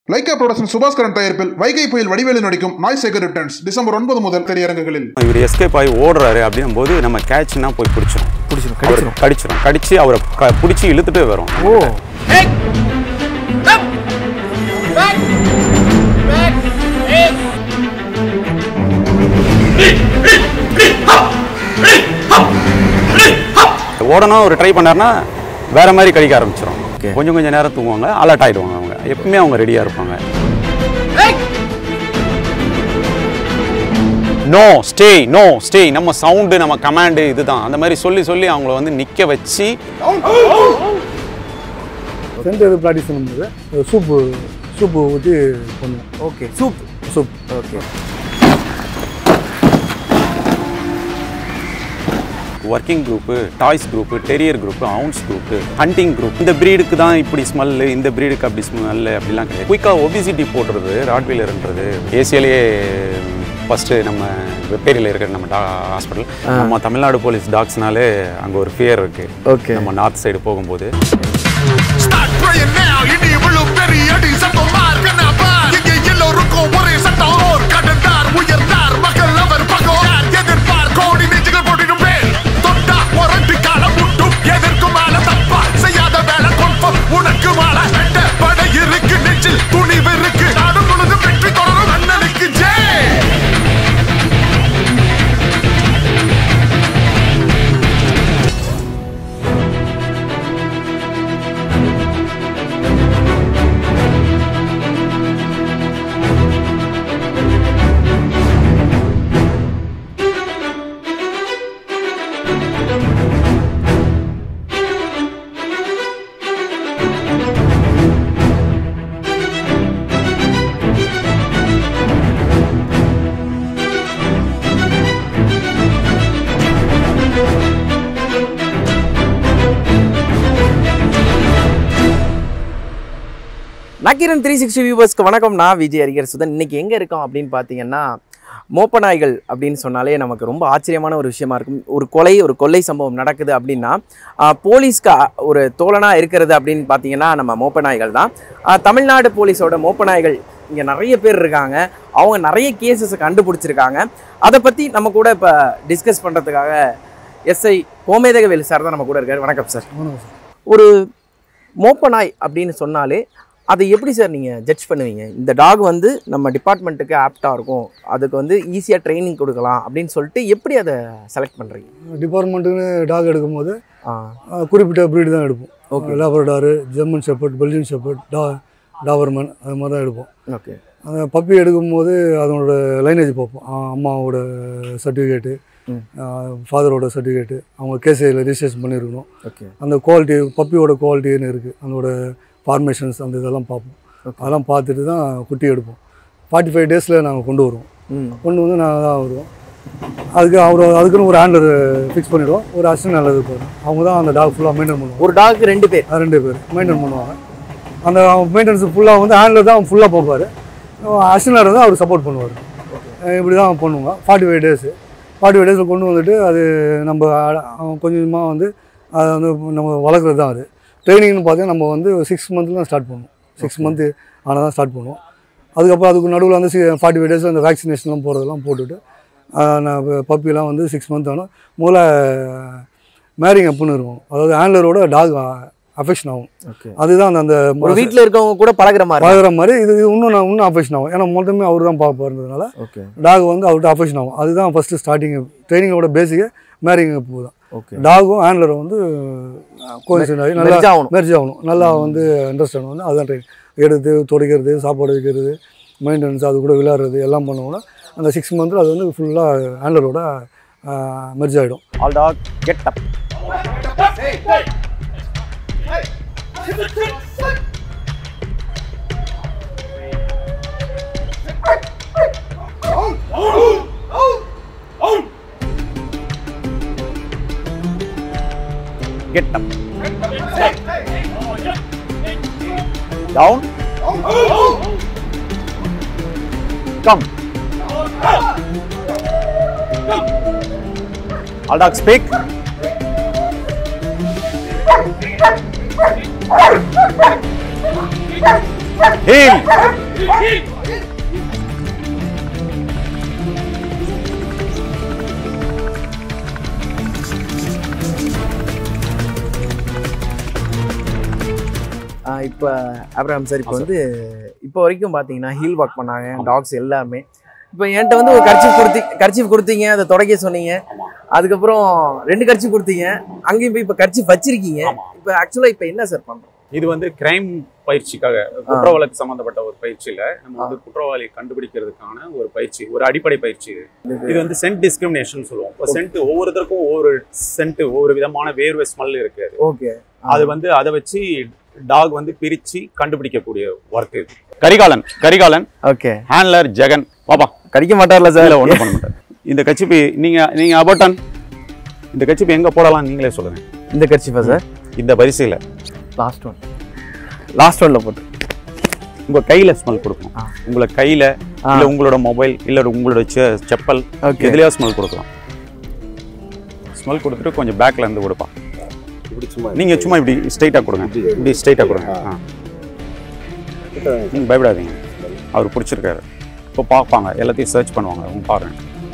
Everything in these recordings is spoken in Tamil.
லைக்கா புரொடக்ஷன் சுபாஸ்கரன் தயாரிப்பில் வைகை புயல் வடிவேலு நடிக்கும் நாய் சேகர் ரிட்டர்ன்ஸ் டிசம்பர் ஒன்பது முதல் திரையரங்குகளில் இவர் எஸ்கேப் ஆகி ஓடுறாரு அப்படின்னும் போது நம்ம கேட்ச்னா போய் பிடிச்சிரும் பிடிச்சிரும் அவரை கடிச்சிரும் கடிச்சிரும் கடிச்சு அவரை க- பிடிச்சி இழுத்துட்டு வரும் ஓ ஓடணும் ஒரு ட்ரை பண்ணாருன்னா வேற மாதிரி கடிக்க ஆரம்பிச்சிடும் Okay. கொஞ்சம் கொஞ்சம் நேரம் தூங்குவாங்க அலர்ட் ஆயிடுவாங்க அவங்க எப்பவுமே அவங்க ரெடியா இருப்பாங்க நோ ஸ்டே நோ ஸ்டே நம்ம சவுண்டு நம்ம கமாண்டு இதுதான் அந்த மாதிரி சொல்லி சொல்லி அவங்கள வந்து நிக்க வச்சு சென்டர் ப்ராக்டிஸ் பண்ணும்போது சூப்பு சூப்பு ஊற்றி பண்ணுவோம் okay soup soup okay working group toys group terrier group hounds group hunting group இந்த ப்ரீடுக்கு தான் இப்படி ஸ்மெல்லு இந்த ப்ரீடுக்கு அப்படி ஸ்மெல்லு அப்படிலாம் கிடையாது குயிக்காக ஒபிசிட்டி போடுறது ராட்வீலர்ன்றது ஏசியாலேயே ஃபஸ்ட்டு நம்ம வெப்பேரியில் இருக்கிற நம்ம டா ஹாஸ்பிட்டல் நம்ம தமிழ்நாடு போலீஸ் டாக்ஸ்னாலே அங்கே ஒரு ஃபியர் இருக்குது Okay. நம்ம நார்த் சைடு போகும்போது Start praying now இனி விழும் பெரிய அடி சத்தம் மார்க்கனா பார் இங்கே எல்லோருக்கும் ஒரே சட்டம் ஓர் கடந்தார் உயர்ந்தார் மக்கள் அவர் பக்கம் யார் எதிர்ப்பார் கோடி நெஞ்சுகள் போட்டிடும் பேர் தொட்டா ஒரண்டு காலம் முட்டும் எதற்கும் மேல தப்பா செய்யாத வேலை கொன்பம் உனக்கு மேல வெட்ட படை இருக்கு நெஞ்சில் துணிவு இருக்கு நாடு முழுதும் வெற்றி தொடரும் அண்ணனுக்கு ஜெய் நக்கீரன் த்ரீ சிக்ஸ்டி வியூவர்ஸ்க்கு வணக்கம் நான் விஜய் அறிஞர் சுதன் இன்னைக்கு எங்கே இருக்கோம் அப்படின்னு பார்த்தீங்கன்னா மோப்ப நாய்கள் அப்படின்னு சொன்னாலே நமக்கு ரொம்ப ஆச்சரியமான ஒரு விஷயமா இருக்கும் ஒரு கொலை ஒரு கொள்ளை சம்பவம் நடக்குது அப்படின்னா ஆஹ், போலீஸ்க்கு அ- ஒரு தோழனாக இருக்கிறது அப்படின்னு பார்த்தீங்கன்னா நம்ம மோப்ப நாய்கள் தான் ஆஹ், தமிழ்நாடு போலீஸோட மோப்ப நாய்கள் இங்கே நிறைய பேர் இருக்காங்க அவங்க நிறைய கேசஸை கண்டுபிடிச்சிருக்காங்க அதை பற்றி நம்ம கூட இப்போ டிஸ்கஸ் பண்ணுறதுக்காக எஸ்ஐ கோமேதகவேலு சார் தான் நம்ம கூட இருக்காரு வணக்கம் சார் ஒரு மோப்ப நாய் அப்படின்னு சொன்னாலே அதை எப்படி சார் நீங்கள் ஜட்ஜ் பண்ணுவீங்க இந்த டாக் வந்து நம்ம டிபார்ட்மெண்ட்டுக்கு ஆப்டாக இருக்கும் அதுக்கு வந்து ஈஸியாக ட்ரைனிங் கொடுக்கலாம் அப்படின்னு சொல்லிட்டு எப்படி அதை செலக்ட் பண்ணுறீங்க டிபார்ட்மெண்ட்டுன்னு டாக் எடுக்கும்போது ஆ அஹ், குறிப்பிட்ட ப்ரீடு தான் எடுப்போம் Okay. Labrador German shepherd Belgian shepherd டா டாபர்மேன் அது மாதிரி தான் எடுப்போம் ஓகே அந்த பப்பி எடுக்கும்போது அதனோட லைனேஜ் பார்ப்போம் அஹ், அம்மாவோட சர்டிஃபிகேட்டு ம். ஃபாதரோட சர்டிஃபிகேட்டு அவங்க கேசிஐயில் ரிஜிஸ்ட்ரேஷன் பண்ணியிருக்கணும் ஓகே அந்த குவாலிட்டி பப்பியோட குவாலிட்டின்னு இருக்குது அதோட ஃபார்மேஷன்ஸ் அந்த இதெல்லாம் பார்ப்போம் அதெல்லாம் பார்த்துட்டு தான் குட்டி எடுப்போம் ஃபார்ட்டி ஃபைவ் டேஸில் நாங்கள் கொண்டு வருவோம் ம் கொண்டு வந்து நாங்கள் தான் வருவோம் அதுக்கு அவர் அதுக்குன்னு ஒரு ஹேண்ட்லர் ஃபிக்ஸ் பண்ணிவிடுவோம் ஒரு அசிஸ்டன்ட் ஹேண்ட்லர் இருப்பார் அவங்க தான் அந்த டாக் ஃபுல்லாக மெயின்டைன் பண்ணுவாங்க ஒரு டாக்கு ரெண்டு பேர் அது ரெண்டு பேர் மெயின்டைன் பண்ணுவாங்க அந்த மெயின்டெனன்ஸ் ஃபுல்லாக வந்து ஹேண்ட்லர் தான் ஃபுல்லாக பார்ப்பார் அசிஸ்டன்ட் தான் அவர் சப்போர்ட் பண்ணுவார் இப்படி தான் பண்ணுவாங்க forty five days forty five டேஸில் கொண்டு வந்துட்டு அது நம்ம அட- கொஞ்சம் கொஞ்சமாக வந்து அதை வந்து நம்ம வளர்க்குறது தான் அது ட்ரைனிங்னு பார்த்தீங்கன்னா நம்ம வந்து சிக்ஸ் மந்த்தில் தான் ஸ்டார்ட் பண்ணுவோம் சிக்ஸ் மந்த்து ஆனால் தான் ஸ்டார்ட் பண்ணுவோம் அதுக்கப்புறம் அதுக்கு நடுவில் வந்து ஃபார்ட்டி ஃபைவ் டேஸ் அந்த வேக்சினேஷன்லாம் போகிறதெல்லாம் போட்டுட்டு ஆஹ் நான் பப்பிலாம் வந்து சிக்ஸ் மந்த் ஆனால் முதல்ல மேரிங் அப்புன்னு இருக்கும் அதாவது ஹேண்ட்லரோட டாக் அஃபெக்ஷன் ஆகும் ஓகே அதுதான் அந்த அந்த ஒரு வீட்டில் இருக்கவங்க கூட பழகுற மாதிரி பழகுற மாதிரி இது இது இன்னும் நான் இன்னும் அஃபெக்ஷன் ஆகும் ஏன்னா மொத்தமே அவர் தான் பார்ப்பாருன்றதுனால ஓகே டாக் வந்து அவர்கிட்ட அஃபெக்ஷன் ஆகும் அதுதான் ஃபஸ்ட்டு ஸ்டார்டிங் ட்ரைனிங்கோட பேசிக்கே மேரிங் அப்பு தான் ஓகே டாகும் ஹேண்ட்லரும் வந்து கோயின்சிடென்ட் ஆகி நல்லா Merge ஆகணும். மெர்ஜ் ஆகணும் நல்லா வந்து அண்டர்ஸ்டாண்ட் வந்து அதுதான் ட்ரைனிங் எடுத்து துடைக்கிறது சாப்பாடு வைக்கிறது மெயின்டெனன்ஸ் அது கூட விளையாடுறது எல்லாம் பண்ணுவோம்னா அந்த சிக்ஸ் மந்த்தில் அது வந்து ஃபுல்லாக ஹேண்ட்லரோட மெர்ஜ் ஆகிடும் all dog get up get up down come all dog speak heel இப்போ அப்ராம் சார் இப்போ வந்து இப்போ வரைக்கும் பார்த்தீங்கன்னா ஹீல் வாக் பண்ணாங்க டாக்ஸ் எல்லாமே இப்போ என்கிட்ட வந்து ஒரு கர்ச்சிஃப் கொடுத்தி கர்ச்சிஃப் கொடுத்தீங்க அதை தொடக்க சொன்னீங்க அதுக்கப்புறம் ரெண்டு கர்ச்சிஃப் கொடுத்தீங்க அங்கேயும் போய் இப்போ கர்ச்சிஃப் வச்சிருக்கீங்க இப்போ ஆக்சுவலாக இப்போ என்ன சார் பண்ணுறோம் இது வந்து கிரைம் பயிற்சிக்காக குற்ற வழக்கு சம்பந்தப்பட்ட ஒரு பயிற்சியில நம்ம வந்து குற்றவாளி கண்டுபிடிக்கிறதுக்கான ஒரு பயிற்சி ஒரு அடிப்படை பயிற்சி இது இது வந்து சென்ட் டிஸ்கிரிமினேஷன் சொல்லுவோம் இப்போ சென்ட் ஒவ்வொருத்தருக்கும் ஒவ்வொரு சென்ட் ஒவ்வொரு விதமான வேர்வை ஸ்மெல் இருக்கு அது. ஓகே அது வந்து அதை வச்சு டாக் வந்து பிரிச்சு கண்டுபிடிக்கக்கூடிய ஒர்க் இது கரிகாலன் கரிகாலன் ஓகே ஹேண்ட்லர் ஜெகன் பாப்பா கடிக்க மாட்டார்ல சார் இல்ல ஒன்றும் பண்ண மாட்டார் இந்த கச்சிப்பு நீங்க நீங்க அபோட்டன் இந்த கச்சிப்பு எங்க போடலாம் நீங்களே சொல்லுங்க இந்த கர்ச்சிஃபா சார் இந்த வரிசையில லாஸ்ட் ஒன் லாஸ்ட் ஒன்ல போட்டு உங்க கையில ஸ்மெல் கொடுக்கும் ஆ. உங்களை கையில ஆ. இல்ல உங்களோட மொபைல் இல்ல உங்களோட செ- செப்பல் ஓகே எதுலயா ஸ்மெல் கொடுக்கலாம் ஸ்மெல் கொடுத்துட்டு கொஞ்சம் பேக்ல இருந்து கொடுப்பான் நீங்க சும்மா இப்படி ஸ்ட்ரைட்டா கொடுங்க இப்படி ஸ்ட்ரைட்டா கொடுங்க ஆ. நீங்க பயப்படாதீங்க அவர் பிடிச்சிருக்காரு இப்போ பார்ப்பாங்க எல்லாத்தையும் சர்ச் பண்ணுவாங்க அவங்க பாருங்க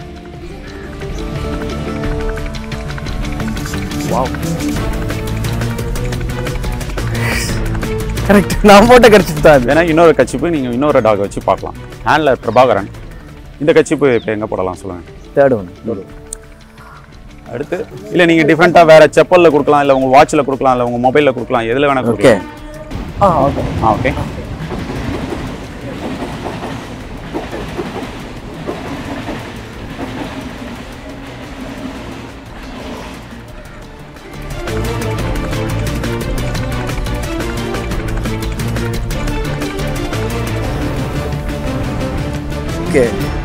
கரெக்ட் நான் போட்ட கர்ச்சிஃப் தான் அது வேணா இன்னொரு கட்சிப்பு நீங்க இன்னொரு டாக் வச்சு பார்க்கலாம் ஹேண்ட்லர் பிரபாகரன் இந்த கட்சிப்பு இப்போ எங்க போடலாம் சொல்லுங்க தேர்ட் ஒன் அடுத்து இல்ல நீங்க டிஃப்ரெண்டா வேற செப்பல்ல கொடுக்கலாம் இல்ல உங்க வாட்ச்ல கொடுக்கலாம் இல்ல உங்க மொபைல்ல கொடுக்கலாம் எதுல வேணா ஓகே கொடுக்கலாம் ஆ ஓகே ஆ ஓகே ஓகே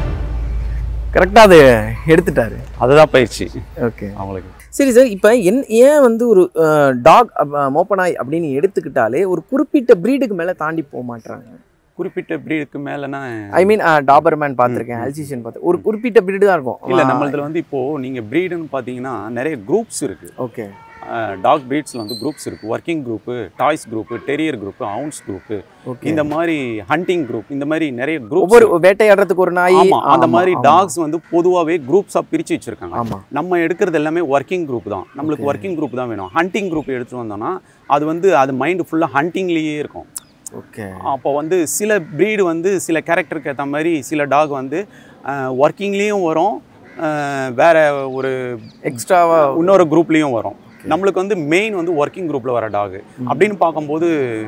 கரெக்டாக அது எடுத்துட்டாரு அதுதான் பயிற்சி ஓகே அவங்களுக்கு சரி சார் இப்போ என் ஏன் வந்து ஒரு டாக் மோப்பனாய் அப்படின்னு எடுத்துக்கிட்டாலே ஒரு குறிப்பிட்ட ப்ரீடுக்கு மேலே தாண்டி போக மாட்றாங்க குறிப்பிட்ட பிரீடுக்கு மேலனா ஐ மீன் டாபர்மேன் பார்த்துருக்கேன் அல்சிஷியன் பார்த்து ஒரு குறிப்பிட்ட ப்ரீடு தான் இருக்கும் இல்ல நம்மளதுல வந்து இப்போ நீங்க பிரீடுன்னு பாத்தீங்கன்னா நிறைய குரூப்ஸ் இருக்கு ஓகே டாக் பிரீட்ஸ்ல வந்து குரூப்ஸ் இருக்கு working group toys group terrier group hounds group okay இந்த மாதிரி ஹண்டிங் குரூப் இந்த மாதிரி நிறைய குரூப் ஒவ்வொரு வேட்டையாடுறதுக்கு ஒரு நாய் ஆமா அந்த ஆமா, மாதிரி ஆமா. டாக்ஸ் வந்து பொதுவாவே குரூப்ஸா பிரிச்சு வச்சிருக்காங்க ஆமா நம்ம எடுக்கிறது எல்லாமே ஒர்க்கிங் குரூப் தான் நம்மளுக்கு Okay. ஒர்க்கிங் குரூப் தான் வேணும் ஹண்டிங் குரூப் எடுத்துட்டு வந்தோம்னா அது வந்து அது மைண்டு ஃபுல்லாக ஹண்டிங்லேயே இருக்கும் ஓகே அப்போ வந்து சில ப்ரீடு வந்து சில கேரக்டருக்கு ஏற்ற மாதிரி சில டாக் வந்து ஒர்க்கிங்லேயும் வரும் அஹ், வேற ஒரு எக்ஸ்ட்ராவா இன்னொரு குரூப்லேயும் வரும் நம்மளுக்கு வந்து மெயின் வந்து ஒர்க்கிங் குரூப்பில் வர டாக் அப்படின்னு பார்க்கும்போது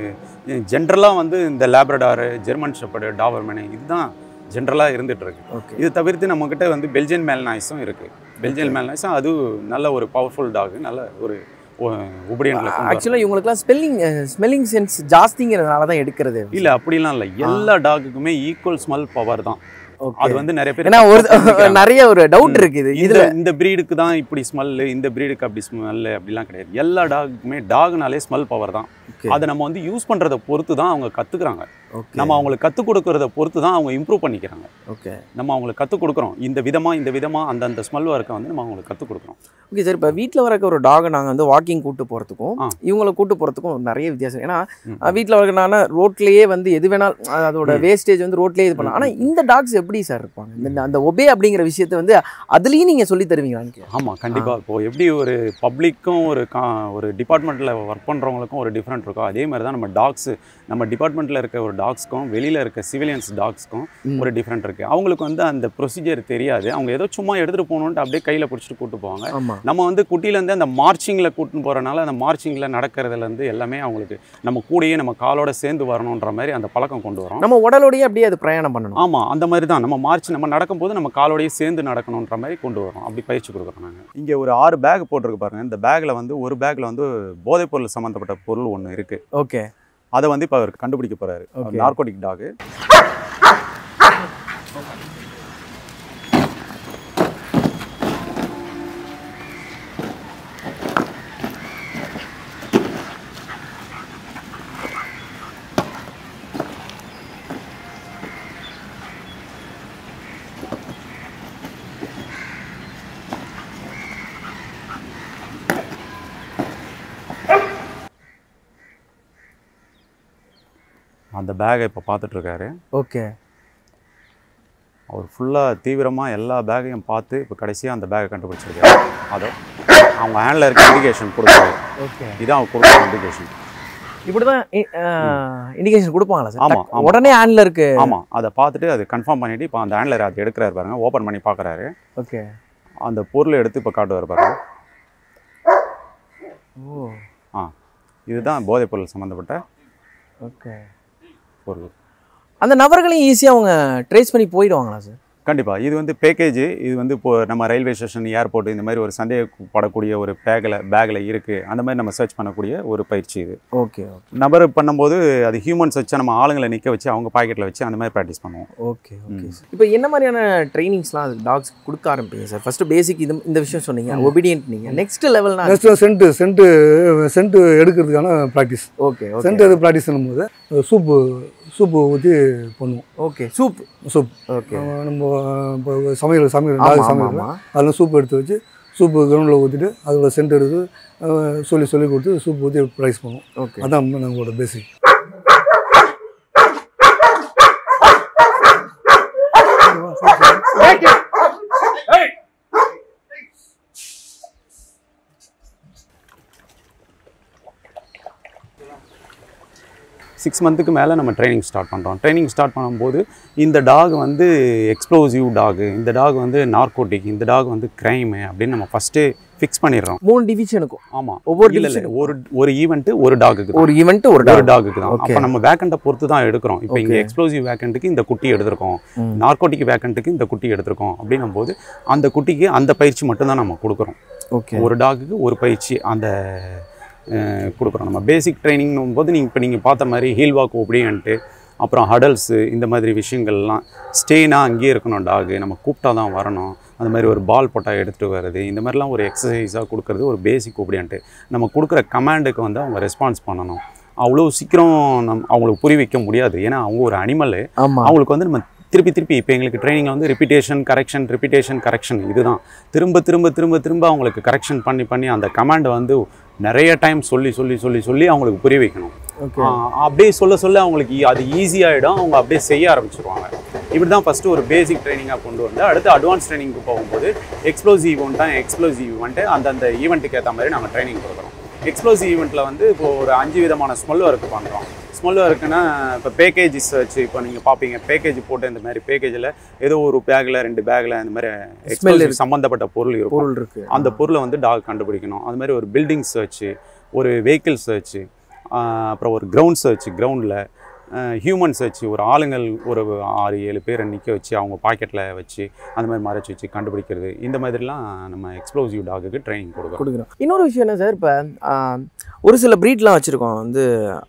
ஜென்ரலாக வந்து இந்த லேப்ரடாரு ஜெர்மன் ஷெப்பர்டு டாபர்மேனு இதுதான் ஜென்ரலாக இருந்துட்டு இருக்கு ஓகே இது தவிர்த்து நம்மக்கிட்ட வந்து பெல்ஜியன் மேல் நாய்ஸும் இருக்குது பெல்ஜியன் மேல் நாய்ஸும் அது நல்ல ஒரு பவர்ஃபுல் டாக் நல்ல ஒரு உபடியன்ல ஆக்சுவலாக இவங்களுக்குலாம் ஸ்பெல்லிங் ஸ்மெல்லிங் சென்ஸ் ஜாஸ்திங்கிறதுனால தான் எடுக்கிறது இல்ல அப்படிலாம் இல்ல எல்லா டாகுக்குமே ஈக்குவல் ஸ்மெல் பவர் தான் ஓகே அது வந்து நிறைய பேர் ஏன்னா ஒரு தப்பா புரிஞ்சுக்கிறாங்க. நிறைய ஒரு டவுட் இருக்கு இது இந்த இதுல இந்த பிரீடுக்கு தான் இப்படி ஸ்மெல் இந்த பிரீடுக்கு அப்படி ஸ்மெல் அப்படிலாம் கிடையாது எல்லா டாகுக்குமே டாக்னாலே ஸ்மெல் பவர் தான் Okay. அதை நம்ம வந்து யூஸ் பண்றத பொறுத்து தான் அவங்க கத்துக்கிறாங்க ஓகே நம்ம அவங்களுக்கு கற்றுக் கொடுக்கறத பொறுத்து தான் அவங்க இம்ப்ரூவ் பண்ணிக்கிறாங்க ஓகே நம்ம அவங்களுக்கு கற்றுக் கொடுக்குறோம் இந்த விதமா இந்த விதமா அந்த அந்த ஸ்மெல் வரக்க வந்து நம்ம அவங்களுக்கு கற்றுக் கொடுக்குறோம் ஓகே சார் இப்போ வீட்டில் வரக்க ஒரு டாகை நாங்கள் வந்து வாக்கிங் கூட்டு போகிறதுக்கும் ஆ. இவங்களை கூட்டு போகிறதுக்கும் நிறைய வித்தியாசம் ஏன்னா ம். வீட்டில் வளர்க்கறனால ரோட்லேயே வந்து எது வேணால் அதோட வேஸ்டேஜ் வந்து ரோட்லேயே இது பண்ணலாம் ஆனால் இந்த டாக்ஸ் எப்படி சார் இருப்பாங்க இந்த அந்த ஒபே அப்படிங்கிற விஷயத்தை வந்து அதுலேயும் நீங்கள் சொல்லி தருவீங்களான்னு கேட்குறேன். ஆமா கண்டிப்பா இப்போ எப்படி ஒரு பப்ளிக்கும் ஒரு கா ஒரு டிபார்ட்மெண்ட்டில் ஒர்க் பண்றவங்களுக்கும் ஒரு டிஃப்ரெண்ட் இருக்கும் அதே மாதிரி தான் நம்ம டாக்ஸ் நம்ம டிபார்ட்மெண்ட்டில் இருக்க ஒரு டாக்ஸ்க்கும் வெளியில இருக்க சிவிலியன்ஸ் டாக்ஸ்க்கும் ம். ஒரு டிஃப்ரெண்ட் இருக்கு அவங்களுக்கு வந்து அந்த ப்ரொசீஜர் தெரியாது அவங்க ஏதோ சும்மா எடுத்துட்டு போகணுன்ட்டு அப்படியே கையில பிடிச்சிட்டு கூட்டு போவாங்க ஆமாம் நம்ம வந்து குட்டியிலேருந்து அந்த மார்ச்சிங்கில் கூட்டின்னு போகிறனால அந்த மார்ச்சிங்கில் நடக்கிறதுலேருந்து எல்லாமே அவங்களுக்கு நம்ம கூடயே நம்ம காலோட சேர்ந்து வரணுன்ற மாதிரி அந்த பழக்கம் கொண்டு வரோம் நம்ம உடலோடயே அப்படியே அது பிரயாணம் பண்ணணும் ஆமாம் அந்த மாதிரி தான் நம்ம மார்ச் நம்ம நடக்கும்போது நம்ம காலோடயே சேர்ந்து நடக்கணுன்ற மாதிரி கொண்டு வரோம் அப்படி பயிற்சி கொடுக்குறோம் நாங்கள் இங்கே ஒரு ஆறு பேக் போட்டிருக்கு பாருங்க இந்த பேக்கில் வந்து ஒரு பேக்கில் வந்து போதைப் பொருள் சம்மந்தப்பட்ட பொருள் ஒன்று இருக்குது ஓகே அதை வந்து இப்போ அவர் கண்டுபிடிக்க போகிறாரு Okay. நார்கோட்டிக் டாகு அந்த பேகை இப்போ பார்த்துட்ருக்காரு ஓகே அவர் ஃபுல்லாக தீவிரமாக எல்லா பேக்கையும் பார்த்து இப்போ கடைசியாக அந்த பேக்கை கண்டுபிடிச்சிருக்காரு அதை அவங்க ஹேண்டில் இருக்க இண்டிகேஷன் கொடுக்குறாரு ஓகே இதான் அவர் கொடுக்குற இண்டிகேஷன் இப்படி தான் இண்டிகேஷன் கொடுப்பாங்களா சார் ஆமா, டக்- ஆமா. உடனே ஹேண்டில் இருக்கு ஆமாம் அதை பார்த்துட்டு அது கன்ஃபார்ம் பண்ணிவிட்டு இப்போ அந்த ஹேண்டில் அதை எடுக்கிறாரு பாருங்க ஓப்பன் பண்ணி பார்க்குறாரு ஓகே அந்த பொருளை எடுத்து இப்போ காட்டுவார் பாருங்க ஓ ஆ இதுதான் போதைப் பொருள் சம்மந்தப்பட்ட ஓகே பொருள் அந்த நபர்களையும் ஈஸியாக அவங்க ட்ரேஸ் பண்ணி போயிடுவாங்களா சார் கண்டிப்பாக இது வந்து பேக்கேஜ் இது வந்து இப்போ நம்ம ரயில்வே ஸ்டேஷன் ஏர்போர்ட் இந்த மாதிரி ஒரு சந்தேகப்படக்கூடிய ஒரு பேக்கில் பேக்கில் இருக்குது அந்த மாதிரி நம்ம சர்ச் பண்ணக்கூடிய ஒரு பயிற்சி இது ஓகே ஓகே நபர் பண்ணும்போது அது ஹியூமன்ஸ் வச்சு நம்ம ஆளுங்களை நிற்க வச்சு அவங்க பாக்கெட்டில் வச்சு அந்த மாதிரி ப்ராக்டிஸ் பண்ணுவோம் ஓகே ஓகே சார் இப்போ என்ன மாதிரியான ட்ரைனிங்ஸ்லாம் அது டாக்ஸ் கொடுக்க ஆரம்பிப்பீங்க சார் ஃபர்ஸ்ட் பேசிக் இது இந்த விஷயம் சொன்னீங்க ஒபீடியன்ட் நீங்கள் நெக்ஸ்ட் லெவல்னா நெக்ஸ்ட் சென்ட்டு சென்ட்டு சென்ட்டு எடுக்கிறதுக்கான ப்ராக்டிஸ் ஓகே ஓகே சென்ட் எது ப்ராக்டிஸ் பண்ணும்போது சூப்பு சூப்பு ஊற்றி பண்ணுவோம் ஓகே சூப் சூப் ஓகே நம்ம இப்போ சமையல் சமையல் ஆமா, டாக் ஆமா, சமையல் ஆமா. அதில் சூப் எடுத்து வச்சு சூப்பு கிரவுண்டில் ஊற்றிட்டு அதோட சென்ட் எடுத்து அஹ், சொல்லி சொல்லி கொடுத்து சூப் ஊற்றி ப்ரைஸ் பண்ணுவோம் ஓகே அதான் நம்மளோட பேசிக் சிக்ஸ் மந்த்துக்கு மேலே நம்ம ட்ரைனிங் ஸ்டார்ட் பண்ணுறோம் ட்ரைனிங் ஸ்டார்ட் பண்ணும்போது இந்த டாக் வந்து எக்ஸ்ப்ளோசிவ் டாக் இந்த டாக் வந்து நார்கோட்டிக் இந்த டாக் வந்து க்ரைமு அப்படின்னு நம்ம ஃபஸ்ட்டே ஃபிக்ஸ் பண்ணிடுறோம் மூணு டிவிஷனுக்கும் ஆமாம் ஒவ்வொரு இல்லை இல்லை division ஒரு ஒரு ஈவெண்ட்டு ஒரு டாகுக்கு ஒரு ஈவெண்ட் ஒரு ஒரு டாக் டாகுக்கு தான் Okay. அப்போ நம்ம வேக்கண்ட்டை பொறுத்து தான் எடுக்கிறோம் இப்போ இங்கே Okay. எக்ஸ்ப்ளோசிவ் வேக்கண்ட்டுக்கு இந்த குட்டி எடுத்திருக்கோம் ம். நார்கோட்டிக் வேக்கண்ட்டுக்கு இந்த குட்டி எடுத்திருக்கோம் அப்படின்னும் போது அந்த குட்டிக்கு அந்த பயிற்சி மட்டும்தான் நம்ம கொடுக்குறோம் ஓகே ஒரு டாகுக்கு ஒரு பயிற்சி அந்த அஹ், கொடுக்குறோம் நம்ம பேசிக் ட்ரைனிங்னும் போது நீங்கள் இப்போ நீங்கள் பார்த்த மாதிரி ஹீல் வாக் ஒபடியன்ட்டு அப்புறம் ஹடல்ஸு இந்த மாதிரி விஷயங்கள்லாம் ஸ்டேனா அங்கேயே இருக்கணும் டாகு நம்ம கூப்பிட்டா தான் வரணும் அந்த மாதிரி ஒரு பால் போட்டால் எடுத்துகிட்டு வர்றது இந்த மாதிரிலாம் ஒரு எக்ஸசைஸாக கொடுக்கறது ஒரு பேசிக் ஒபடியன்ட்டு நம்ம கொடுக்குற கமாண்டுக்கு வந்து அவங்க ரெஸ்பான்ஸ் பண்ணணும் அவ்வளோ சீக்கிரம் நம் அவங்களுக்கு புரிய வைக்க முடியாது ஏன்னா அவங்க ஒரு அனிமல் ஆமாம் அவங்களுக்கு வந்து நம்ம திருப்பி திருப்பி இப்போ எங்களுக்கு ட்ரைனிங்கில் வந்து ரிப்பீட்டேஷன் கரெக்ஷன் ரிப்பீட்டேஷன் கரெக்ஷன் இதுதான் திரும்ப திரும்ப திரும்ப திரும்ப அவங்களுக்கு கரெக்ஷன் பண்ணி பண்ணி அந்த கமாண்டை வந்து நிறைய டைம் சொல்லி சொல்லி சொல்லி சொல்லி அவங்களுக்கு புரிய வைக்கணும் ஓகே ஆஹ் அப்படியே சொல்ல சொல்ல அவங்களுக்கு ஈ- அது ஈஸியாகிடும் அவங்க அப்படியே செய்ய ஆரம்பிச்சிருவாங்க இப்படி தான் ஃபஸ்ட்டு ஒரு பேசிக் ட்ரைனிங்காக கொண்டு வந்து அடுத்து அட்வான்ஸ் ட்ரைனிங்க்கு போகும்போது எக்ஸ்ப்ளோசிவ் ஈவெண்ட்டாக எக்ஸ்ப்ளோசிவ் ஈவெண்ட்டு அந்தந்த ஈவெண்ட்டுக்கு ஏற்ற மாதிரி நாங்கள் ட்ரைனிங் கொடுக்குறோம் எக்ஸ்ப்ளோசிவ் ஈவெண்ட்டில் வந்து இப்போ ஒரு அஞ்சு விதமான ஸ்மெல் ஒர்க் பண்ணுறோம் ஸ்மெல் ஒர்க்குன்னா இப்போ பேக்கேஜஸ் வச்சு இப்போ நீங்கள் பார்ப்பீங்க பேக்கேஜ் போட்டு இந்த மாதிரி பேக்கேஜில் ஏதோ ஒரு பேக்கில் ரெண்டு பேக்கில் இந்த மாதிரி எக்ஸ்ப்ளோசிவ் சம்மந்தப்பட்ட பொருள் இருக்கும் பொருள் இருக்கு அந்த பொருளை வந்து டாக் கண்டுபிடிக்கணும் அது மாதிரி ஒரு பில்டிங் சர்ச்சு ஒரு வெஹிக்கிள் சர்ச்சு அப்புறம் ஒரு கிரவுண்ட் சர்ச் கிரவுண்டில் ஹியூமன் சர்ச் ஒரு ஆளுங்கள் ஒரு ஆறு ஏழு பேரை நிற்க வச்சு அவங்க பாக்கெட்டில் வச்சு அந்த மாதிரி மறைச்சி வச்சு கண்டுபிடிக்கிறது இந்த மாதிரிலாம் நம்ம எக்ஸ்ப்ளோசிவ் டாகுக்கு ட்ரைனிங் கொடுக்குறோம் கொடுக்குறோம் இன்னொரு விஷயம் என்ன சார் இப்போ ஒரு சில ப்ரீட்லாம் வச்சுருக்கோம் வந்து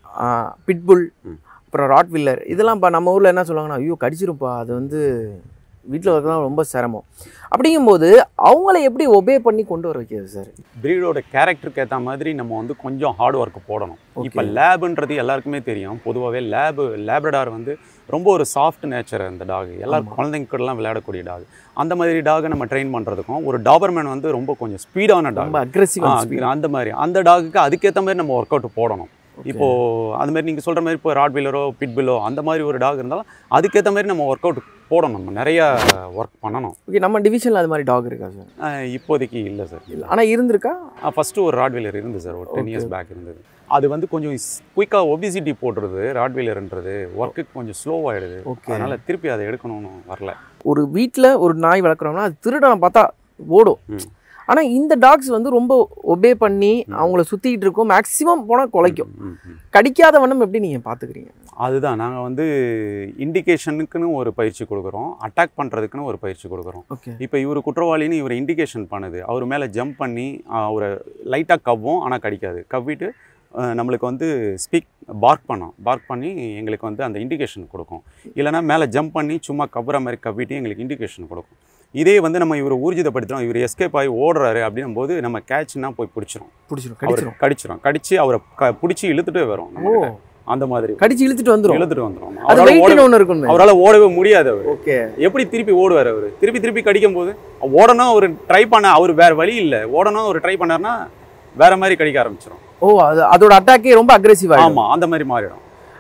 பிட்புல் ம். அப்புறம் ராட்வில்லர் இதெல்லாம் இப்போ நம்ம ஊரில் என்ன சொல்லுவாங்கன்னா ஐயோ கடிச்சிருப்பா அது வந்து வீட்டில் வளர்க்கலாம் ரொம்ப சிரமம் அப்படிங்கும்போது அவங்கள எப்படி ஒபே பண்ணி கொண்டு வர வைக்கிறது சார் பிரீடோட கேரக்டருக்கு ஏற்ற மாதிரி நம்ம வந்து கொஞ்சம் ஹார்ட் ஒர்க் போடணும் இப்போ லேபுன்றது எல்லாருக்குமே தெரியும் பொதுவாகவே லேபு லேப்ரடார் வந்து ரொம்ப ஒரு சாஃப்ட் நேச்சர் அந்த டாக் எல்லாரும் குழந்தைங்க கூடலாம் விளையாடக்கூடிய டாக் அந்த மாதிரி டாகை நம்ம ட்ரெயின் பண்ணுறதுக்கும் ஒரு டாபர்மேன் வந்து ரொம்ப கொஞ்சம் ஸ்பீடான டாக் ரொம்ப அக்ரெசிவ் ஆ, அது- அந்த மாதிரி அந்த டாகுக்கு அதுக்கேற்ற மாதிரி நம்ம ஒர்க் அவுட் போடணும் இப்போ அது மாதிரி நீங்கள் சொல்கிற மாதிரி இப்போ ராட்வீலரோ பிட்பிலோ அந்த மாதிரி ஒரு டாக் இருந்தாலும் அதுக்கேற்ற மாதிரி நம்ம ஒர்க் அவுட் போடணும் நம்ம நிறைய ஒர்க் பண்ணணும் ஓகே நம்ம டிவிஷனில் அது மாதிரி டாக் இருக்கா சார் ஆ, இப்போதைக்கு இல்லை சார் இல்லை ஆனால் இருந்திருக்கா ஃபஸ்ட்டு ஒரு ராட்வீலர் இருந்தது சார் ஒரு டென் இயர்ஸ் பேக் இருந்தது அது வந்து கொஞ்சம் குயிக்காக ஒபிசிட்டி போடுறது ராட்வீலர்ன்றது ஒர்க்குக்கு கொஞ்சம் ஸ்லோவாகிடுது Okay. அதனால் திருப்பி அதை எடுக்கணும்னு வரல ஒரு வீட்டில் ஒரு நாய் வளர்க்குறோம்னா அது திருடனை பார்த்தா ஓடும் ம். ஆனால் இந்த டாக்ஸ் வந்து ரொம்ப ஒபே பண்ணி அவங்கள சுற்றிக்கிட்டு இருக்கும் மேக்ஸிமம் போனால் குலைக்கும் ம், ம். கடிக்காத வண்ணம் எப்படி நீங்கள் பார்த்துக்கிறீங்க அதுதான் நாங்கள் வந்து இண்டிகேஷனுக்குன்னு ஒரு பயிற்சி கொடுக்குறோம் அட்டாக் பண்ணுறதுக்குன்னு ஒரு பயிற்சி கொடுக்குறோம் ஓகே இப்போ இவர் குற்றவாளின்னு இவர் இண்டிகேஷன் பண்ணுது அவர் மேலே ஜம்ப் பண்ணி ஆஹ், அவரை லைட்டாக கவ்வும் ஆனால் கடிக்காது கவ்விட்டு ஆஹ், நம்மளுக்கு வந்து ஸ்பீக் பார்க் பண்ணோம் பார்க் பண்ணி எங்களுக்கு வந்து அந்த இண்டிகேஷன் கொடுக்கும் இல்லைனா மேலே ஜம்ப் பண்ணி சும்மா கவ்வுற மாதிரி கவ்விட்டு எங்களுக்கு இண்டிகேஷன் கொடுக்கும் இதே வந்து நம்ம இவர் ஊர்ஜிதப்படுத்துகிறோம் இவர் எஸ்கேப் ஆகி ஓடுறாரு அப்படின்னும் போது நம்ம கேட்ச்னா போய் பிடிச்சிரும் பிடிச்சிரும் அவர் கடிச்சிரும் கடிச்சிரும் கடிச்சு அவரை க பிடிச்சி இழுத்துட்டே வரும் ஓ நம்மகிட்ட. அந்த மாதிரி கடிச்சு இழுத்துட்டு வந்துரும் இழுத்துட்டு வந்துடும் அது அவரால் ஓட வெயிட்னு ஒன்று இருக்கும் அவரால் ஓடவே முடியாது அவர் ஓகே எப்படி திருப்பி ஓடுவார் அவர் திருப்பி திருப்பி கடிக்கும் போது ஓடணும் அவர் ட்ரை பண்ண அவர் வேற வழி இல்லை ஓடணும் அவர் ட்ரை பண்ணார்னா வேற மாதிரி கடிக்க ஆரம்பிச்சிடும் ஓ அது அதோட அட்டாக்கே ரொம்ப அக்ரெசிவ் ஆகும் ஆமா அந்த மாதிரி மாறிடும்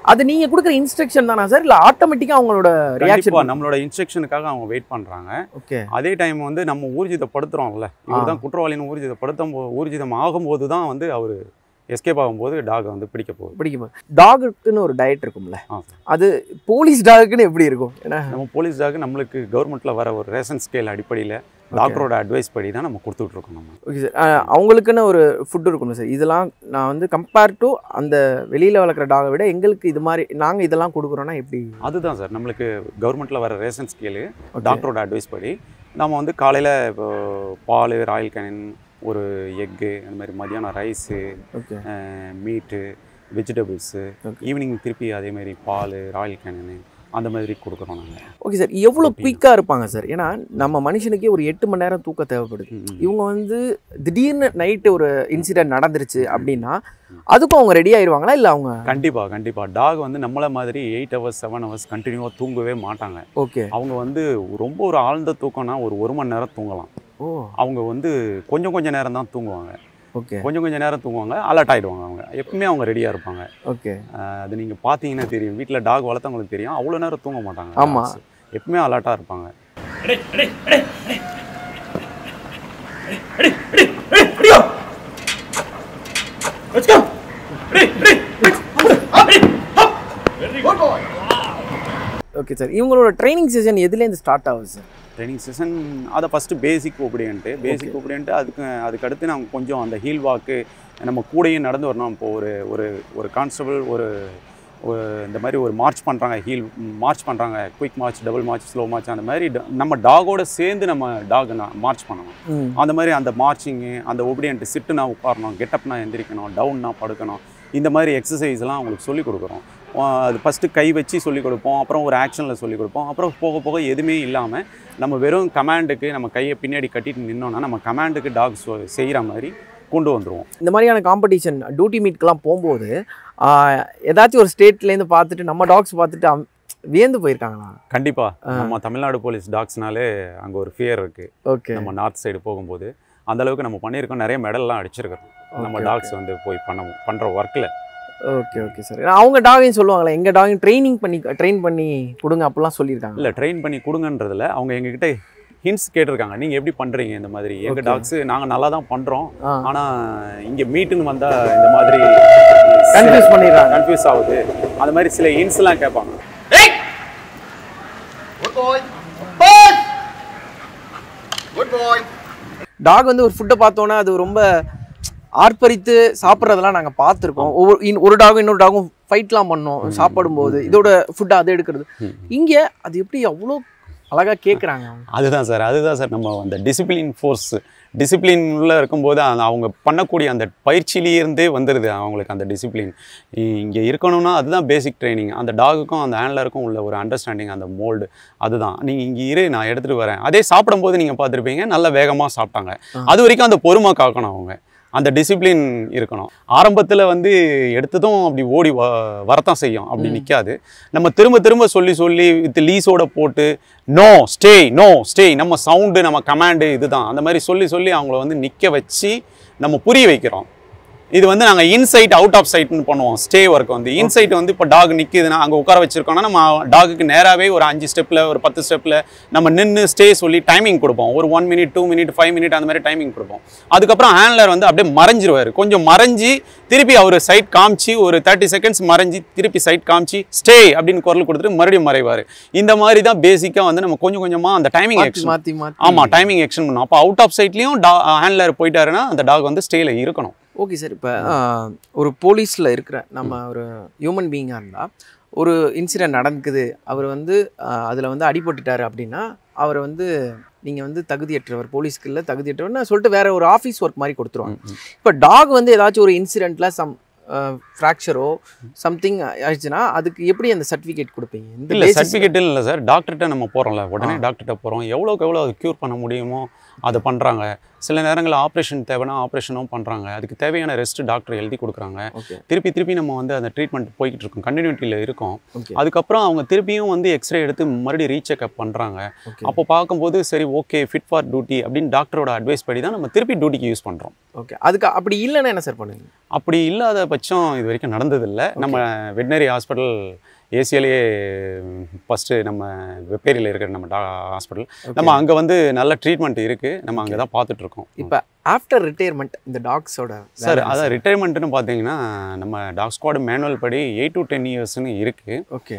அது நீங்கள் கொடுக்குற இன்ஸ்ட்ரக்ஷன் தானா சார் இல்லை ஆட்டோமேட்டிக்காக அவங்களோட கண்டிப்பா ரியாக்ஷன் நம்மளோட இன்ஸ்ட்ரக்ஷனுக்காக அவங்க வெயிட் பண்றாங்க ஓகே அதே டைம் வந்து நம்ம ஊர்ஜிதப்படுத்துறோம்ல இவர் தான் குற்றவாளின்னு ஊர்ஜிதப்படுத்தும் போ- ஊர்ஜிதம் ஆகும்போது தான் வந்து அவர் எஸ்கேப் ஆகும்போது டாக் வந்து பிடிக்க போகுது பிடிக்கும் டாகுக்குன்னு ஒரு டயட் இருக்கும்ல ஆ. அது போலீஸ் டாகுக்குன்னு எப்படி இருக்கும் ஏன்னா நம்ம போலீஸ் டாக் நம்மளுக்கு கவர்மெண்ட்ல வர ஒரு ரேஷன் ஸ்கேல் அடிப்படையில் டாக்டரோட அட்வைஸ் படி தான் நம்ம கொடுத்துட்டு இருக்கோம் நம்ம ஓகே சார் அவங்களுக்குன்னு ஒரு ஃபுட் இருக்கும்ல சார் இதெல்லாம் நான் வந்து கம்பேர் டு அந்த வெளியில் வளர்க்குற டாகை விட எங்களுக்கு இது மாதிரி நாங்கள் இதெல்லாம் கொடுக்குறோன்னா எப்படி அதுதான் சார் நம்மளுக்கு கவர்மெண்ட்ல வர ரேஷன் ஸ்கேலு Okay. டாக்டரோட அட்வைஸ் படி நம்ம வந்து காலையில் இப்போ பால் ராயல் கேனின் ஒரு எக்கு அந்த மாதிரி மதியானம் rice okay meat vegetables Okay. Evening திருப்பி அதே மாதிரி பால் ராயல் கேனின் அந்த மாதிரி கொடுக்குறோம் நாங்கள் ஓகே சார் எவ்வளோ குயிக்காக இருப்பாங்க சார் ஏன்னா நம்ம மனுஷனுக்கே ஒரு எட்டு மணி நேரம் தூக்கம் தேவைப்படுது இவங்க வந்து திடீர்னு நைட்டு ஒரு இன்சிடென்ட் நடந்துருச்சு அப்படின்னா அதுக்கும் அவங்க ரெடி ஆயிடுவாங்களா இல்லை அவங்க கண்டிப்பாக கண்டிப்பாக டாக் வந்து நம்மள மாதிரி எயிட் ஹவர்ஸ் செவன் ஹவர்ஸ் கண்டினியூவாக தூங்கவே மாட்டாங்க ஓகே அவங்க வந்து ரொம்ப ஒரு ஆழ்ந்த தூக்கம்னா ஒரு ஒரு மணி நேரம் தூங்கலாம் ஓ அவங்க வந்து கொஞ்சம் கொஞ்சம் நேரம் தான் தூங்குவாங்க ஓகே கொஞ்சம் கொஞ்சம் நேரம் தூங்குவாங்க அலர்ட் ஆகிடுவாங்க அவங்க எப்பவுமே அவங்க ரெடியாக இருப்பாங்க ஓகே அஹ் அது நீங்கள் பார்த்தீங்கன்னா தெரியும் வீட்டில் டாக் வளர்த்தவங்களுக்கு தெரியும் அவ்வளோ நேரம் தூங்க மாட்டாங்க ஆமா. dogs. எப்பவுமே அலர்ட்டாக இருப்பாங்க ஓகே சார் இவங்களோட ட்ரைனிங் செஷன் எதுலேருந்து ஸ்டார்ட் ஆகுது சார் ட்ரைனிங் செஷன் அதை first basic obedient basic obedient அதுக்கு அதுக்கு அடுத்து நாங்கள் கொஞ்சம் அந்த ஹீல் வாக்கு நம்ம கூடயும் நடந்து வரணும் இப்போ ஒரு ஒரு ஒரு கான்ஸ்டபிள் ஒரு ஒரு இந்த மாதிரி ஒரு மார்ச் பண்ணுறாங்க ஹீல் மார்ச் பண்ணுறாங்க quick march double march slow march அந்த மாதிரி ட- நம்ம டாகோட சேர்ந்து நம்ம டாக் மார்ச் பண்ணணும் ம் அந்த மாதிரி அந்த மார்ச்சிங்கு அந்த ஒபீடியன்ட் சிட்டுனா உட்காரணும் கெட்டப்னா எந்திரிக்கணும் டவுன்னா படுக்கணும் இந்த மாதிரி எக்ஸசைஸ்லாம் அவங்களுக்கு சொல்லிக் கொடுக்குறோம் ஆஹ் அது ஃபஸ்ட்டு கை வச்சு சொல்லிக் கொடுப்போம் அப்புறம் ஒரு ஆக்ஷனில் சொல்லிக் கொடுப்போம் அப்புறம் போக போக எதுவுமே இல்லாமல் நம்ம வெறும் கமாண்டுக்கு நம்ம கையை பின்னாடி கட்டிட்டு நின்னோன்னா நம்ம கமாண்டுக்கு டாக் செய்கிற மாதிரி கொண்டு வந்துருவோம் இந்த மாதிரியான காம்படிஷன் டியூட்டி மீட்க்கெலாம் போகும்போது ஆஹ், ஏதாச்சும் ஒரு ஸ்டேட்லேருந்து பார்த்துட்டு நம்ம டாக்ஸ் பார்த்துட்டு அம்- வியந்து போயிருக்காங்களா கண்டிப்பாக நம்ம தமிழ்நாடு போலீஸ் டாக்ஸ்னாலே அங்கே ஒரு ஃபியர் இருக்குது ஓகே நம்ம நார்த் சைடு போகும்போது அந்த அளவுக்கு நம்ம பண்ணியிருக்கோம் நிறைய மெடல்லாம் அடிச்சிருக்கிறோம் நம்ம Okay, டாக்ஸ் வந்து போய் பண்ண பண்ணுற ஒர்க்கில் ஓகே ஓகே சார் அவங்க டாகையும் சொல்லுவாங்களே எங்கள் டாகையும் ட்ரைனிங் பண்ணி ட்ரெயின் பண்ணி கொடுங்க அப்படிலாம் சொல்லியிருக்காங்க இல்லை ட்ரெயின் பண்ணி கொடுங்கன்றதுல அவங்க எங்ககிட்ட ஹிண்ட்ஸ் கேட்டிருக்காங்க நீங்கள் எப்படி பண்ணுறீங்க இந்த மாதிரி எங்கள் Okay. டாக்ஸ் நாங்கள் நல்லா தான் பண்ணுறோம் ஆ ஆனால் இங்கே மீட்டுன்னு வந்தால் இந்த மாதிரி கன்ஃபியூஸ் பண்ணிடுறாங்க கன்ஃபியூஸ் ஆகுது அந்த மாதிரி சில ஹிண்ட்ஸ்லாம் கேட்பாங்க Good boy. Good. Good boy. Dog வந்து ஒரு ஃபுட்டை பார்த்தோன்னா அது ரொம்ப ஆர்ப்பரித்து சாப்பிட்றதெல்லாம் நாங்கள் பார்த்துருக்கோம் ஒவ்வொரு இன் ஒரு டாகும் இன்னொரு டாகும் ஃபைட்லாம் பண்ணோம் சாப்பிடும்போது இதோட ஃபுட்டை அதை எடுக்கிறது இங்கே அது எப்படி அவ்வளோ அழகாக கேட்குறாங்க அவங்க அதுதான் சார் அதுதான் சார் நம்ம அந்த டிசிப்ளின் ஃபோர்ஸ் டிசிப்ளின் உள்ள இருக்கும்போது அந்த அவங்க பண்ணக்கூடிய அந்த பயிற்சியிலேருந்தே வந்துடுது அவங்களுக்கு அந்த டிசிப்ளின் இங்கே இருக்கணும்னா அதுதான் பேசிக் ட்ரைனிங் அந்த டாகுக்கும் அந்த ஹேண்ட்லருக்கும் உள்ள ஒரு அண்டர்ஸ்டாண்டிங் அந்த மோல்டு அதுதான் நீங்கள் இங்கே இரு நான் எடுத்துகிட்டு வரேன் அதே சாப்பிடும்போது நீங்கள் பார்த்துருப்பீங்க நல்ல வேகமாக சாப்பிட்டாங்க அது வரைக்கும் அந்த பொறுமை காக்கணும் அவங்க அந்த டிசிப்ளின் இருக்கணும் ஆரம்பத்தில் வந்து எடுத்ததும் அப்படி ஓடி வ வரத்தான் செய்யும் அப்படி நிற்காது நம்ம திரும்ப திரும்ப சொல்லி சொல்லி வித் லீஸோட போட்டு நோ ஸ்டே நோ ஸ்டே நம்ம சவுண்டு நம்ம கமாண்டு இதுதான் அந்த மாதிரி சொல்லி சொல்லி அவங்கள வந்து நிற்க வச்சு நம்ம புரிய வைக்கிறோம் இது வந்து நாங்கள் இன்சைட் அவுட் ஆஃப் சைட்னு பண்ணுவோம் ஸ்டே ஒர்க் வந்து இன்சைட் வந்து இப்போ டாக் நிற்குதுன்னா அங்கே உட்கார வச்சிருக்கோம்னா நம்ம டாகுக்கு நேராகவே ஒரு அஞ்சு ஸ்டெப்பில் ஒரு பத்து ஸ்டெப்பில் நம்ம நின்று ஸ்டே சொல்லி டைமிங் கொடுப்போம் ஒரு one minute two minute five minute அந்த மாதிரி டைமிங் கொடுப்போம் அதுக்கப்புறம் ஹேண்ட்லர் வந்து அப்படியே மறைஞ்சிருவார் கொஞ்சம் மறைஞ்சி திருப்பி அவர் சைட் காமிச்சு ஒரு தேர்ட்டி செகண்ட்ஸ் மறைஞ்சி திருப்பி சைட் காமிச்சு ஸ்டே அப்படின்னு குரல் கொடுத்துட்டு மறுபடியும் மறைவார் இந்த மாதிரி தான் பேசிக்காக வந்து நம்ம கொஞ்சம் கொஞ்சமாக அந்த டைமிங் மாற்றி ஆக்ஷன் மாற்றி மாற்றி ஆமாம் டைமிங் எக்ஸ்டெண்ட் பண்ணும் அப்போ அவுட் ஆஃப் சைட்லேயும் டா ஹேண்ட்லர் போயிட்டாருன்னா அந்த டாக் வந்து ஸ்டேல இருக்கணும் ஓகே சார் இப்போ ஒரு போலீஸில் இருக்கிற நம்ம ஒரு ஹியூமன் பீயிங்காக இருந்தால் ஒரு இன்சிடென்ட் நடக்குது அவர் வந்து அதில் வந்து அடிபட்டுட்டாரு அப்படின்னா அவர் வந்து நீங்கள் வந்து தகுதியற்றவர் போலீஸ்க்கு இல்லை தகுதியற்றவர்னு சொல்லிட்டு வேற ஒரு ஆஃபீஸ் ஒர்க் மாதிரி கொடுத்துருவாங்க இப்போ டாக் வந்து ஏதாச்சும் ஒரு இன்சிடெண்ட்டில் சம் ஃப்ராக்சரோ சம்திங் ஆயிடுச்சுன்னா அதுக்கு எப்படி அந்த சர்டிஃபிகேட் கொடுப்பீங்க இந்த இல்லை basis- சர்டிஃபிகேட் இல்லை சார் டாக்டர்கிட்ட நம்ம போகிறோம்ல உடனே டாக்டர்கிட்ட போகிறோம் எவ்வளோக்கு எவ்வளோ அது க்யூர் பண்ண முடியுமோ அதை பண்ணுறாங்க சில நேரங்களில் ஆப்ரேஷன் தேவைன்னா ஆப்ரேஷனும் பண்ணுறாங்க அதுக்கு தேவையான ரெஸ்ட் டாக்டர் எழுதி கொடுக்குறாங்க ஓகே திருப்பி திருப்பி நம்ம வந்து அந்த ட்ரீட்மெண்ட் போய்கிட்டு இருக்கோம் கண்டினியூட்டியில் இருக்கோம் ஓகே அதுக்கப்புறம் அவங்க திருப்பியும் வந்து எக்ஸ்ரே எடுத்து மறுபடியும் ரீசெக்அப் பண்ணுறாங்க ஓகே அப்போ பார்க்கும்போது சரி ஓகே ஃபிட் ஃபார் டியூட்டி அப்படின்னு டாக்டரோட அட்வைஸ் படி தான் நம்ம திருப்பி டியூட்டிக்கு யூஸ் பண்ணுறோம் ஓகே அதுக்கு அப்படி இல்லைன்னா என்ன சார் பண்ணுவீங்க அப்படி இல்லாத பட்சம் இது வரைக்கும் நடந்ததில்லை நம்ம வெட்டினரி ஹாஸ்பிட்டல் ஏசியாலேயே ஃபஸ்ட்டு நம்ம வெப்பேரியில் இருக்கிற நம்ம டா ஹாஸ்பிட்டல் நம்ம அங்கே வந்து நல்ல ட்ரீட்மெண்ட் இருக்குது நம்ம அங்கே தான் பார்த்துட்ருக்கோம் இப்போ ஆஃப்டர் ரிட்டையர்மெண்ட் இந்த டாக்ஸோட சார் அதான் ரிட்டைர்மெண்ட்னு பார்த்தீங்கன்னா நம்ம டாக் ஸ்குவாட் மேனுவல் படி எயிட் டு டென் இயர்ஸ்னு இருக்குது ஓகே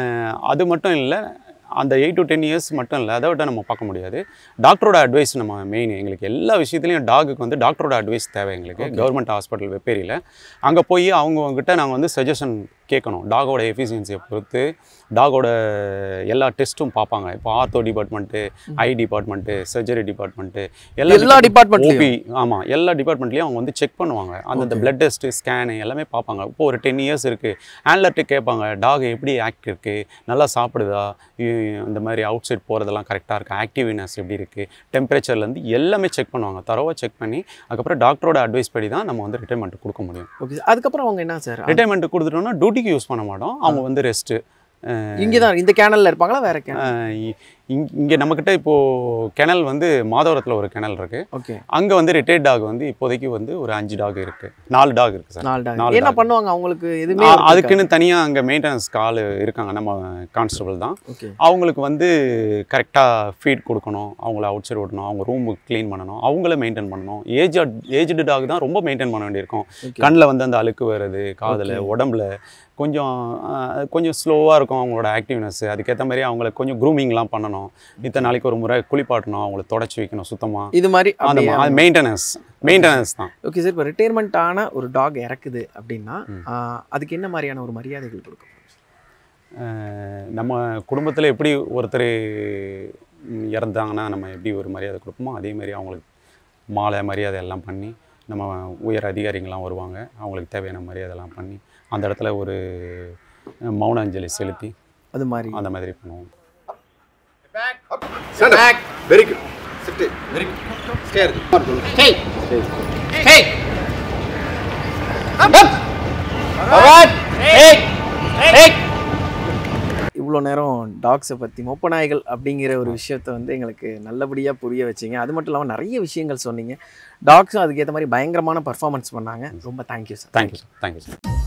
அது மட்டும் இல்லை அந்த எயிட் டு டென் இயர்ஸ் மட்டும் இல்லை அதை விட நம்ம பார்க்க முடியாது டாக்டரோட அட்வைஸ் நம்ம மெயின் எங்களுக்கு எல்லா விஷயத்துலையும் டாகுக்கு வந்து டாக்டரோட அட்வைஸ் தேவை எங்களுக்கு கவர்மெண்ட் ஹாஸ்பிட்டல் வெப்பேரியில் அங்கே போய் அவங்கக்கிட்ட நாங்கள் வந்து சஜஷன் கேட்கணும் டாகோட எஃபிஷியன்சியை பொறுத்து டாகோட எல்லா டெஸ்ட்டும் பார்ப்பாங்க இப்போ ortho department eye department surgery department எல்லா departmentலயும்? ஓபி ஆமாம் எல்லா டிபார்ட்மெண்ட்லேயும் அவங்க வந்து செக் பண்ணுவாங்க அந்தந்த பிளட் டெஸ்ட்டு ஸ்கேனு எல்லாமே பார்ப்பாங்க இப்போ ஒரு டென் இயர்ஸ் இருக்குது ஹேண்ட்லர்ட்டு கேட்பாங்க டாக் எப்படி ஆக்ட் இருக்குது நல்லா சாப்பிடுதா இ- இந்த மாதிரி அவுட் சைட் போகிறதெல்லாம் கரெக்டாக இருக்கா ஆக்டிவ்னஸ் எப்படி இருக்குது டெம்பரேச்சர்லேருந்து எல்லாமே செக் பண்ணுவாங்க தரவாக செக் பண்ணி அதுக்கப்புறம் டாக்டரோட அட்வைஸ் படி தான் நம்ம வந்து ரிட்டைர்மெண்ட் கொடுக்க முடியும் ஓகே அதுக்கப்புறம் அவங்க என்ன சார் ரிட்டைர்மெண்ட் கொடுத்துட்டோம்னா டியூட்டிக்கு யூஸ் பண்ண மாட்டோம் அவங்க வந்து ரெஸ்ட்டு இங்கே தான் இந்த கேனல்ல இருப்பாங்களா வேற கேனல் இங்கே நம்மக்கிட்ட இப்போது கிணல் வந்து மாதவரத்தில் ஒரு கிணல் இருக்குது ஓகே அங்கே வந்து ரிட்டையர்ட் டாக் வந்து இப்போதைக்கு வந்து ஒரு அஞ்சு டாக் இருக்குது நாலு டாக் இருக்குது சார் நாலு டாக் நாலு என்ன dog. பண்ணுவாங்க அவங்களுக்கு எதுவுமே ஆ, அதுக்குன்னு தனியாக அங்கே மெயின்டெனன்ஸ் ஆள் இருக்காங்க நம்ம கான்ஸ்டபிள் தான் ஓகே அவங்களுக்கு வந்து கரெக்டாக ஃபீட் கொடுக்கணும் அவங்கள அவுட் சைடு விடணும் அவங்க ரூம் க்ளீன் பண்ணணும் அவங்கள மெயின்டைன் பண்ணணும் ஏஜ் ஏஜ்டு டாக் தான் ரொம்ப மெயின்டைன் பண்ண வேண்டியிருக்கும் Okay. கண்ணில் வந்து அந்த அழுக்கு வருது காதில் உடம்புல கொஞ்சம் ஆ, கொஞ்சம் ஸ்லோவாக இருக்கும் அவங்களோட ஆக்டிவ்னஸ் அதுக்கேற்ற மாதிரி அவங்கள கொஞ்சம் க்ரூமிங்லாம் பண்ணணும் இத்தனை நாளைக்கு ஒரு முறை குளிப்பாட்டணும் அவங்கள தொடச்சி வைக்கணும் சுத்தமாக இது மாதிரி அந்த அப்படியே மா- அது மெயின்டெனன்ஸ் மெயின்டெனன்ஸ் தான் ஓகே சார் இப்போ ரிட்டையர்மெண்ட் ஆன ஒரு டாக் இறக்குது அப்படின்னா ஆ, அதுக்கு என்ன மாதிரியான ஒரு மரியாதைகள் கொடுக்கும் அஹ் நம்ம குடும்பத்தில் எப்படி ஒருத்தர் ம், இறந்தாங்கன்னா நம்ம எப்படி ஒரு மரியாதை கொடுப்போமோ அதே மாதிரி அவங்களுக்கு மாலை மரியாதை எல்லாம் பண்ணி நம்ம உயர் அதிகாரிங்கள்லாம் வருவாங்க அவங்களுக்கு தேவையான மரியாதைலாம் பண்ணி அந்த இடத்துல ஒரு அஹ், மௌன அஞ்சலி செலுத்தி அது மாதிரி அந்த மாதிரி பண்ணுவோம் very good sit very good stare இவ்வளோ நேரம் டாக்ஸை பற்றி மொப்ப நாய்கள் அப்படிங்கிற ஒரு விஷயத்த வந்து எங்களுக்கு நல்லபடியாக புரிய வச்சிங்க அது மட்டும் இல்லாமல் நிறைய விஷயங்கள் சொன்னீங்க டாக்ஸும் அதுக்கேற்ற மாதிரி பயங்கரமான பர்ஃபார்மன்ஸ் பண்ணாங்க ரொம்ப thank you sir thank you sir thank you sir